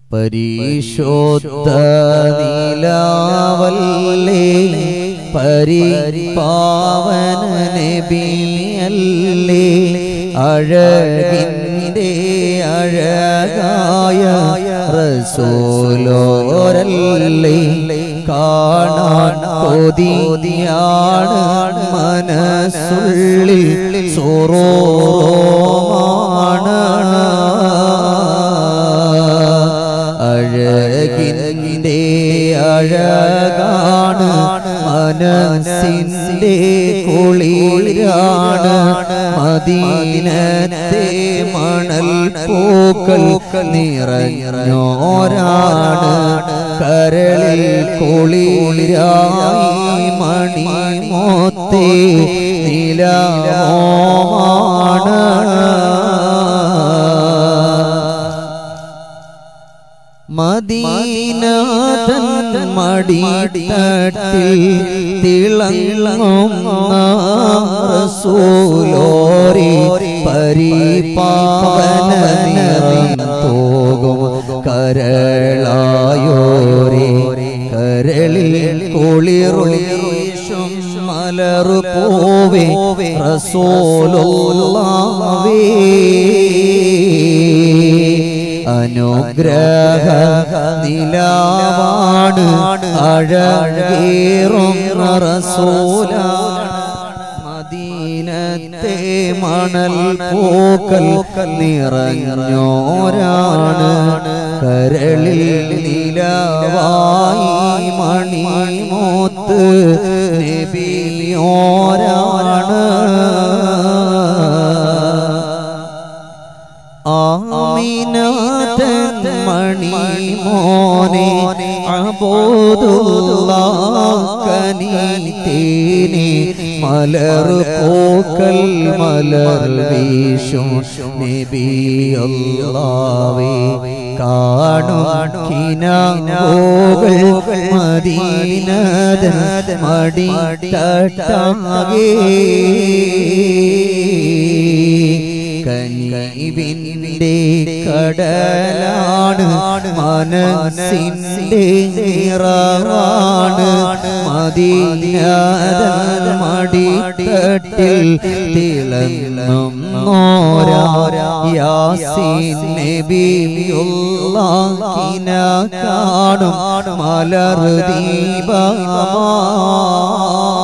പരിശോദ്ധ നീലാവല്ലേ പരിപാവന നബിയല്ലേ അഴകിൻ്റെ അഴകായ റസൂലോരല്ലേ കാണാൻ കൊതിയാണ് മനസ്സുള്ളിൽ സുറോമാണ് അഴകിൻ്റെ അഴകാണ് മനസ്സിൻ്റെ കുളിരാണ് മദീനത്തെ മണൽ പൂക്കൾ നിറഞ്ഞോരാണ് കരളിൽ കുളിരായി മണി മോത്തേ നിലമാണ് മദീനാഥൻ മടിത്തട്ടിൽ തിളങ്ങും റസൂലോരി പരിപാവന നിറം തോകും കരളായോരേ കരളിൽ കുളിറുളിഷും മലറു പോവേ റസൂലുള്ളാവേ അനുഗ്രഹ നിലാവാണ് അഴകേറും റസൂലാണ് മദീനത്തെ മണൽ പൂക്കൽ നിറഞ്ഞോരാണ് കരളിൽ നിലവായി മണി മോത്ത് നബിയോരാണ് ആമിനാഥൻ മണി മോനെ അബോധുല്ലാക്കനീതേനെ മലർ പോക്കൽ മലർ വീശും നബിയല്ലാവേ കാണും കിനാവുകൾ മദീനദൻ മടി കനിവിൻ്റെ കടലാണ് മനസ്സിൻ്റെ നിറവാണ് മദീനദൽ മടിത്തട്ടിൽ തിളങ്ങും നോരാ യാസീൻ നബിയുള്ളാഹിന കാണും മലർ ദീപമാ